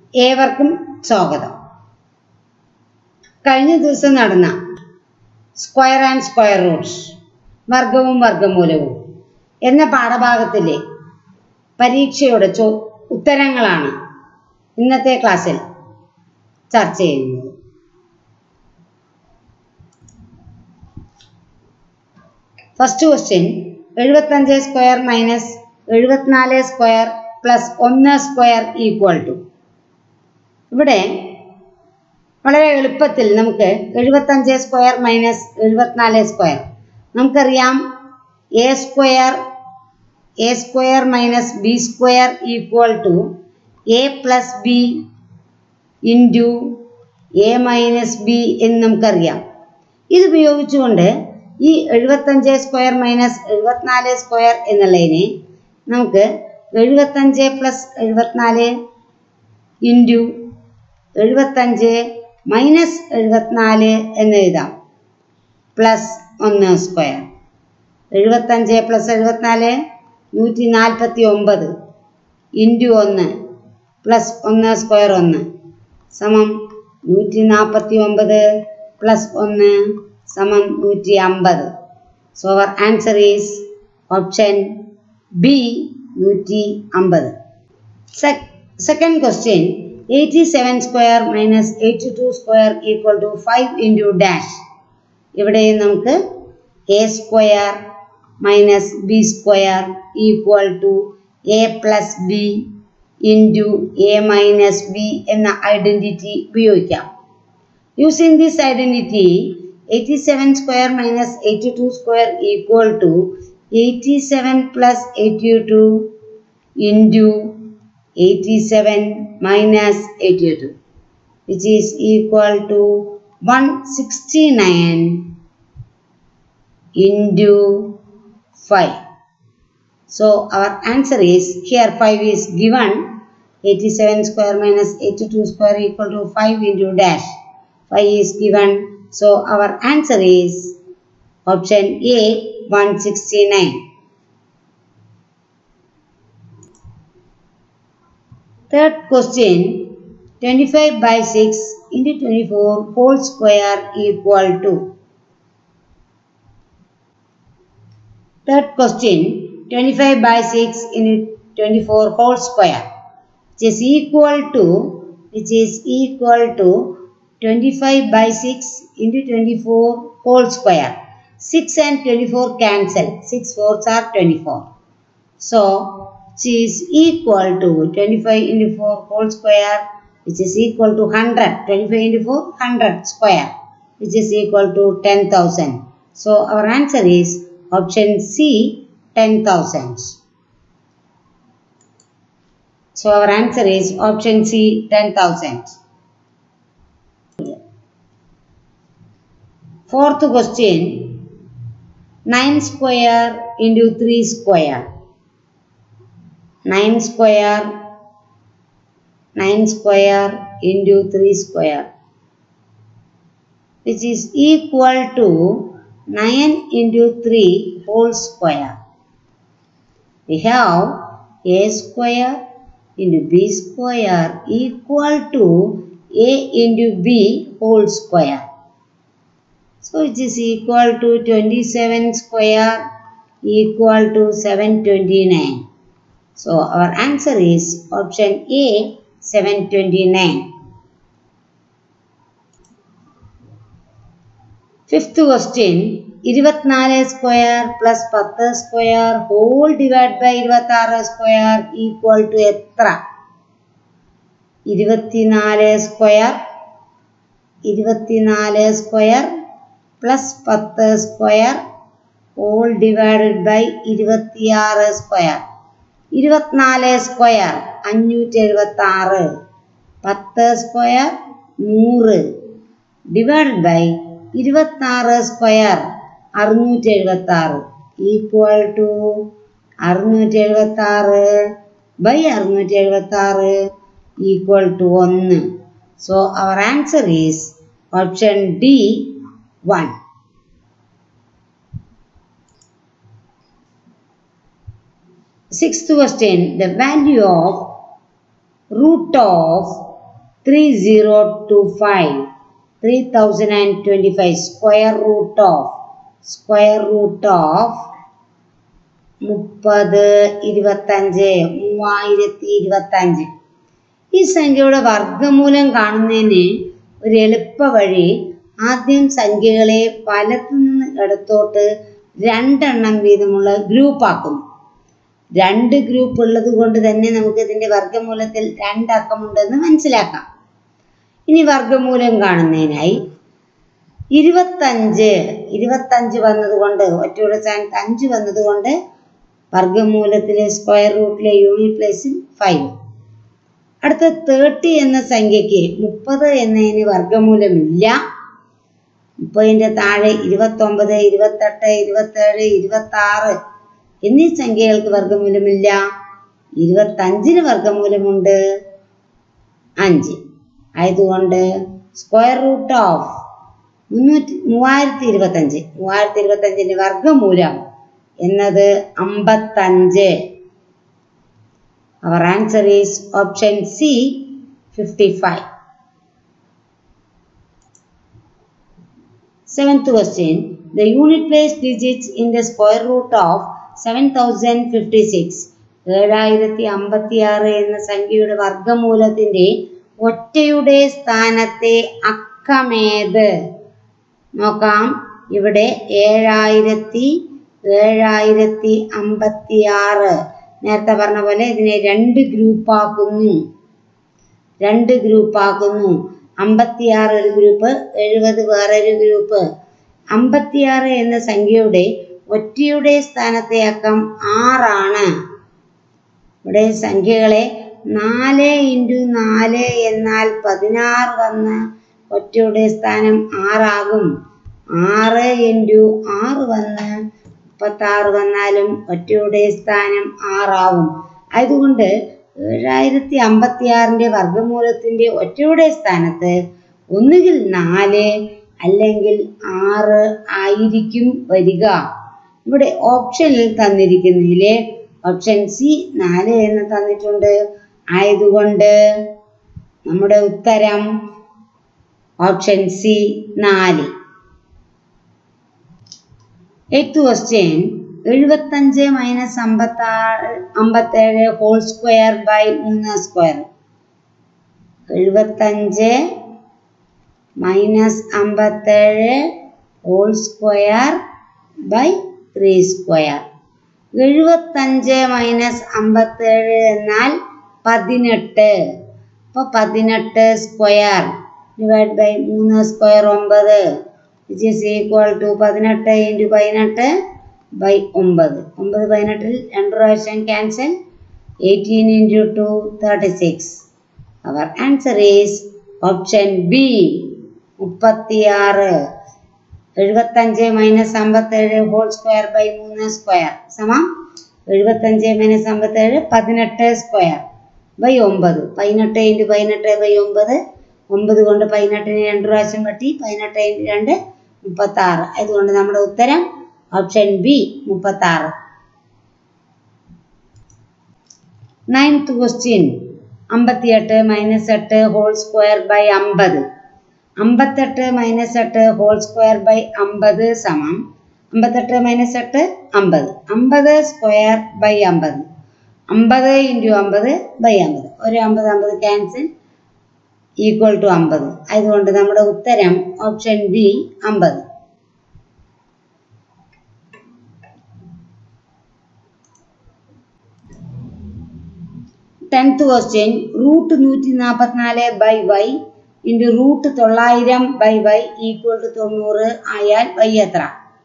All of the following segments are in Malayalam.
ഏവർക്കും സ്വാഗതം കഴിഞ്ഞ ദിവസം നടന്ന സ്ക്വയർ ആൻഡ് സ്ക്വയർ റൂട്ട്സ് വർഗവും വർഗമൂലവും എന്ന പാഠഭാഗത്തിലെ പരീക്ഷയുടെ ചോ ഉത്തരങ്ങളാണ് ഇന്നത്തെ ക്ലാസ്സിൽ ചർച്ച ചെയ്യുന്നത് ഫസ്റ്റ് ക്വസ്റ്റ്യൻ എഴുപത്തഞ്ച് സ്ക്വയർ മൈനസ് എഴുപത്തിനാല് സ്ക്വയർ പ്ലസ് ഒന്ന് സ്ക്വയർ ഈക്വൽ ടു ഇവിടെ വളരെ എളുപ്പത്തിൽ നമുക്ക് എഴുപത്തഞ്ച് സ്ക്വയർ മൈനസ് എഴുപത്തിനാല് സ്ക്വയർ നമുക്കറിയാം A square A square minus B square equal to A plus B into A minus B എന്ന് നമുക്കറിയാം ഇത് ഉപയോഗിച്ചുകൊണ്ട് ഈ എഴുപത്തഞ്ച് സ്ക്വയർ മൈനസ് എഴുപത്തിനാല് സ്ക്വയർ എന്നുള്ളതിനെ നമുക്ക് എഴുപത്തഞ്ച് പ്ലസ് എഴുപത്തിനാല് ഇൻറ്റു എഴുപത്തഞ്ച് മൈനസ് എഴുപത്തിനാല് എന്ന് എഴുതാം പ്ലസ് ഒന്ന് സ്ക്വയർ എഴുപത്തഞ്ച് പ്ലസ് എഴുപത്തിനാല് നൂറ്റി നാൽപ്പത്തി ഒമ്പത് ഇൻറ്റു ഒന്ന് പ്ലസ് ഒന്ന് സ്ക്വയർ ഒന്ന് സമം നൂറ്റി നാൽപ്പത്തി ഒമ്പത് പ്ലസ് ഒന്ന് സമം നൂറ്റി അമ്പത് so our answer is option B നൂറ്റി അമ്പത് second question eighty seven square minus eighty two square equal to five into dash ഇവിടെ നമുക്ക് A square minus B square equal to A plus B into A minus B എന്ന ഐഡൻറ്റിറ്റി ഉപയോഗിക്കാം using this identity eighty seven square minus eighty two square equal to eighty seven plus eighty two into 87 minus 82 which is equal to 169 into 5 so our answer is here 5 is given 87 square minus 82 square equal to 5 into dash 5 is given so our answer is option A 169 Third question 25 by 6 into 24 whole square equal to. Third question 25 by 6 into 24 whole square which is equal to which is equal to 25 by 6 into 24 whole square. 6 and 24 cancel. 6 fours are 24. So which is equal to 25 into 4 whole square which is equal to 100 25 into 4 100 square which is equal to 10,000 so our answer is option C 10,000 so our answer is option C 10,000 fourth question 9 square into 3 square 9 square 9 square into 3 square which is equal to 9 into 3 whole square. We have a square into b square equal to a into b whole square. So it is equal to 27 square equal to 729. So our answer is option A 729. Fifth question 24 square plus 10 square whole divided by 26 square equal to എത്ര ഇരുപത്തിനാല് സ്ക്വയർ ഇരുപത്തിനാല് സ്ക്വയർ പ്ലസ് പത്ത് സ്ക്വയർ ഹോൾ ഡിവൈഡഡ് ബൈ ഇരുപത്തിയാറ് സ്ക്വയർ ഇരുപത്തിനാല് സ്ക്വയർ അഞ്ഞൂറ്റി എഴുപത്തി ആറ് പത്ത് സ്ക്വയർ നൂറ് ഡിവൈഡ് ബൈ ഇരുപത്താറ് സ്ക്വയർ അറുന്നൂറ്റി എഴുപത്തി ആറ് ഈക്വൽ ടു അറുന്നൂറ്റി എഴുപത്തി ആറ് ബൈ അറുന്നൂറ്റി എഴുപത്തി ആറ് ഈക്വൽ ടു ഒന്ന് so our answer is option D one Sixth question, the value of root of three zero two five three thousand and twenty five square root of square root of മുപ്പത് ഇരുപത്തഞ്ച് മൂവായിരത്തി ഇരുപത്തഞ്ച് ഈ സംഖ്യയുടെ വർഗമൂലം കാണുന്നതിന് ഒരു എളുപ്പ വഴി ആദ്യം സംഖ്യകളെ വലത്തു നിന്ന് ഇടത്തോട്ട് രണ്ടെണ്ണം വീതമുള്ള ഗ്രൂപ്പാക്കുന്നു രണ്ട് ഗ്രൂപ്പ് ഉള്ളത് കൊണ്ട് തന്നെ നമുക്ക് ഇതിന്റെ വർഗമൂലത്തിൽ രണ്ടക്കമുണ്ടെന്ന് മനസ്സിലാക്കാം ഇനി വർഗമൂലം കാണുന്നതിനായി ഇരുപത്തഞ്ച് ഇരുപത്തഞ്ച് വന്നതുകൊണ്ട് ഒറ്റയുടെ സ്ഥാനത്ത് അഞ്ച് വന്നതുകൊണ്ട് വർഗമൂലത്തിലെ സ്ക്വയർ റൂട്ടിലെ യൂണിറ്റ് പ്ലേസിൽ ഫൈവ് അടുത്ത തേർട്ടി എന്ന സംഖ്യയ്ക്ക് മുപ്പത് എന്നതിന് വർഗമൂലമില്ല മുപ്പതിൻ്റെ താഴെ ഇരുപത്തൊമ്പത് ഇരുപത്തെട്ട് ഇരുപത്തേഴ് ഇരുപത്തി ആറ് എന്നീ സംഖ്യകൾക്ക് വർഗമൂലമില്ല ഇരുപത്തഞ്ചിന് വർഗമൂലമുണ്ട് അഞ്ച് ആയതുകൊണ്ട് സ്ക്വയർ റൂട്ട് ഓഫ് മുന്നൂറ്റി മൂവായിരത്തി ഇരുപത്തഞ്ച് മൂവായിരത്തി ഇരുപത്തഞ്ചിൻ്റെ വർഗമൂലം എന്നത് അമ്പത്തഞ്ച് our answer is option C fifty five Seventh question. The unit place digits in the square root of 7056. ഏഴായിരത്തി അമ്പത്തി ആറ് എന്ന സംഖ്യയുടെ വർഗമൂലത്തിന്റെ ഒറ്റയുടെ സ്ഥാനത്തെ അക്കമേത് നോക്കാം ഇവിടെ ഏഴായിരത്തി ഏഴായിരത്തി അമ്പത്തി ആറ് നേരത്തെ പറഞ്ഞ പോലെ ഇതിനെ രണ്ട് ഗ്രൂപ്പാക്കുന്നു രണ്ട് ഗ്രൂപ്പാക്കുന്നു അമ്പത്തിയാറ് ഒരു ഗ്രൂപ്പ് എഴുപത് വേറൊരു ഗ്രൂപ്പ് അമ്പത്തിയാറ് എന്ന സംഖ്യയുടെ ഒറ്റയുടെ സ്ഥാനത്തെ അക്കം ആറാണ് ഇവിടെ സംഖ്യകളെ നാല് ഇൻറ്റു നാല് എന്നാൽ പതിനാറ് വന്ന് ഒറ്റയുടെ സ്ഥാനം ആറാകും ആറ് ഇൻറ്റു ആറ് വന്ന് മുപ്പത്താറ് വന്നാലും ഒറ്റയുടെ സ്ഥാനം ആറാവും അതുകൊണ്ട് ഏഴായിരത്തി അമ്പത്തി ആറിൻ്റെ വർഗമൂലത്തിൻ്റെ ഒറ്റയുടെ സ്ഥാനത്ത് ഒന്നുകിൽ നാല് അല്ലെങ്കിൽ ആറ് ആയിരിക്കും വരിക ഇവിടെ ഓപ്ഷനിൽ തന്നിരിക്കുന്നതിൽ ഓപ്ഷൻ സി നാല് എന്ന് തന്നിട്ടുണ്ട് ആയതുകൊണ്ട് നമ്മുടെ ഉത്തരം ഓപ്ഷൻ സി നാല് എയ്ത്ത് ക്വസ്റ്റ്യൻ എഴുപത്തഞ്ച് മൈനസ് അമ്പത്താറ് അമ്പത്തേഴ് ഹോൾ സ്ക്വയർ ബൈ മൂന്ന് സ്ക്വയർ എഴുപത്തഞ്ച് മൈനസ് അമ്പത്തേഴ് whole square by three square എഴുപത്തഞ്ച് മൈനസ് അമ്പത്തേഴ് എന്നാൽ പതിനെട്ട് അപ്പോൾ പതിനെട്ട് സ്ക്വയർ ഡിവൈഡ് ബൈ മൂന്ന് സ്ക്വയർ ഒമ്പത് വിച്ച് ഈസ് ഈക്വൽ ടു പതിനെട്ട് ഇൻറ്റു പതിനെട്ട് ബൈ ഒമ്പത് ഒമ്പത് പതിനെട്ടിൽ രണ്ട് പ്രാവശ്യം cancel eighteen into two thirty six our answer is option B മുപ്പത്തിയാറ് എഴുപത്തഞ്ച് മൈനസ് അമ്പത്തേഴ് ഹോൾ സ്ക്വയർ ബൈ മൂന്ന് സ്ക്വയർ സമം എഴുപത്തഞ്ച് മൈനസ് അമ്പത്തേഴ് പതിനെട്ട് സ്ക്വയർ ബൈ ഒമ്പത് പതിനെട്ട് ഇൻറ്റു പതിനെട്ട് ബൈ ഒമ്പത് ഒമ്പത് കൊണ്ട് പതിനെട്ടിന് രണ്ട് പ്രാവശ്യം വെട്ടി പതിനെട്ട് ഇൻറ്റു രണ്ട് മുപ്പത്താറ് അതുകൊണ്ട് നമ്മുടെ ഉത്തരം ഓപ്ഷൻ ബി മുപ്പത്താറ് നയൻത്ത് ക്വസ്റ്റ്യൻ അമ്പത്തിയെട്ട് മൈനസ് എട്ട് ഹോൾ സ്ക്വയർ ബൈ അമ്പത് അമ്പത്തെട്ട് മൈനസ് എട്ട് ഹോൾ സ്ക്വയർ ബൈ അമ്പത് സമം അമ്പത്തെട്ട് മൈനസ് എട്ട് അമ്പത് അമ്പത് സ്ക്വയർ ബൈ അമ്പത് അമ്പത് ഇൻറ്റു അമ്പത് ബൈ അമ്പത് ഒരു അമ്പത് അമ്പത് ക്യാൻസൽ ഈക്വൽ ടു അമ്പത് അതുകൊണ്ട് നമ്മുടെ ഉത്തരം ഓപ്ഷൻ ബി അമ്പത് ടെൻത്ത് ക്വസ്റ്റ്യൻ റൂട്ട് നൂറ്റി നാൽപ്പത്തിനാല് ബൈ വൈ ഇൻറ്റു റൂട്ട് തൊള്ളായിരം ബൈ വൈ ഈക്വൽ ടു തൊണ്ണൂറ് ആയാൽ വൈ എത്ര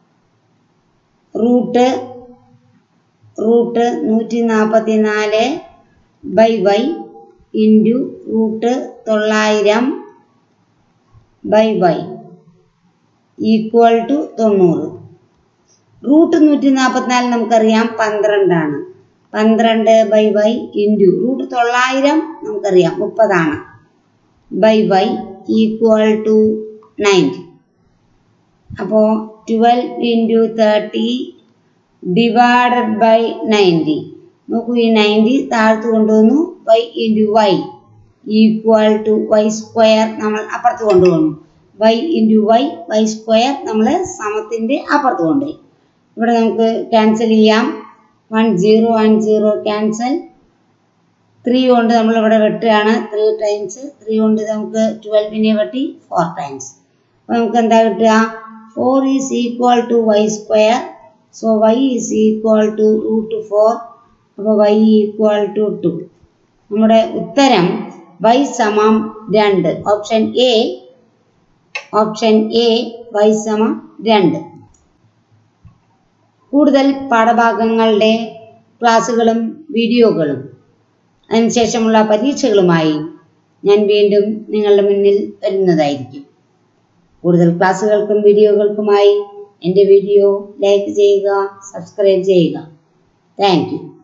റൂട്ട് റൂട്ട് നൂറ്റി നാൽപ്പത്തി നാല് ബൈ വൈ ഇൻറ്റു റൂട്ട് തൊള്ളായിരം ബൈ വൈ ഈക്വൽ ടു തൊണ്ണൂറ് റൂട്ട് നൂറ്റി നാൽപ്പത്തിനാല് നമുക്കറിയാം പന്ത്രണ്ടാണ് പന്ത്രണ്ട് ബൈ വൈ ഇൻറ്റു റൂട്ട് തൊള്ളായിരം നമുക്കറിയാം മുപ്പതാണ് by y equal to ninety അപ്പോൾ twelve into thirty divided by ninety നോക്കൂ ഈ നയൻറ്റി താഴ്ത്ത് കൊണ്ടുവന്നു y into y equal to y square നമ്മൾ അപ്പുറത്ത് കൊണ്ടുപോകുന്നു y into y y square നമ്മൾ സമത്തിൻ്റെ അപ്പുറത്ത് കൊണ്ടുപോയി ഇവിടെ നമുക്ക് ക്യാൻസൽ ചെയ്യാം one zero one zero cancel three കൊണ്ട് നമ്മൾ ഇവിടെ വെട്ടുകയാണ് ത്രീ ടൈംസ് ത്രീ കൊണ്ട് നമുക്ക് ട്വൽവിനെ വെട്ടി ഫോർ ടൈംസ് അപ്പോൾ നമുക്ക് എന്താ കിട്ടുക four is equal to y square so y is equal to root four അപ്പോൾ വൈ ഈക്വൽ ടു ടു നമ്മുടെ ഉത്തരം വൈ സമം രണ്ട് option A option A y സമം രണ്ട് കൂടുതൽ പാഠഭാഗങ്ങളുടെ ക്ലാസ്സുകളും വീഡിയോകളും അതിനുശേഷമുള്ള പരീക്ഷകളുമായി ഞാൻ വീണ്ടും നിങ്ങളുടെ മുന്നിൽ വരുന്നതായിരിക്കും കൂടുതൽ ക്ലാസ്സുകൾക്കും വീഡിയോകൾക്കുമായി എൻ്റെ വീഡിയോ ലൈക്ക് ചെയ്യുക സബ്സ്ക്രൈബ് ചെയ്യുക താങ്ക് യു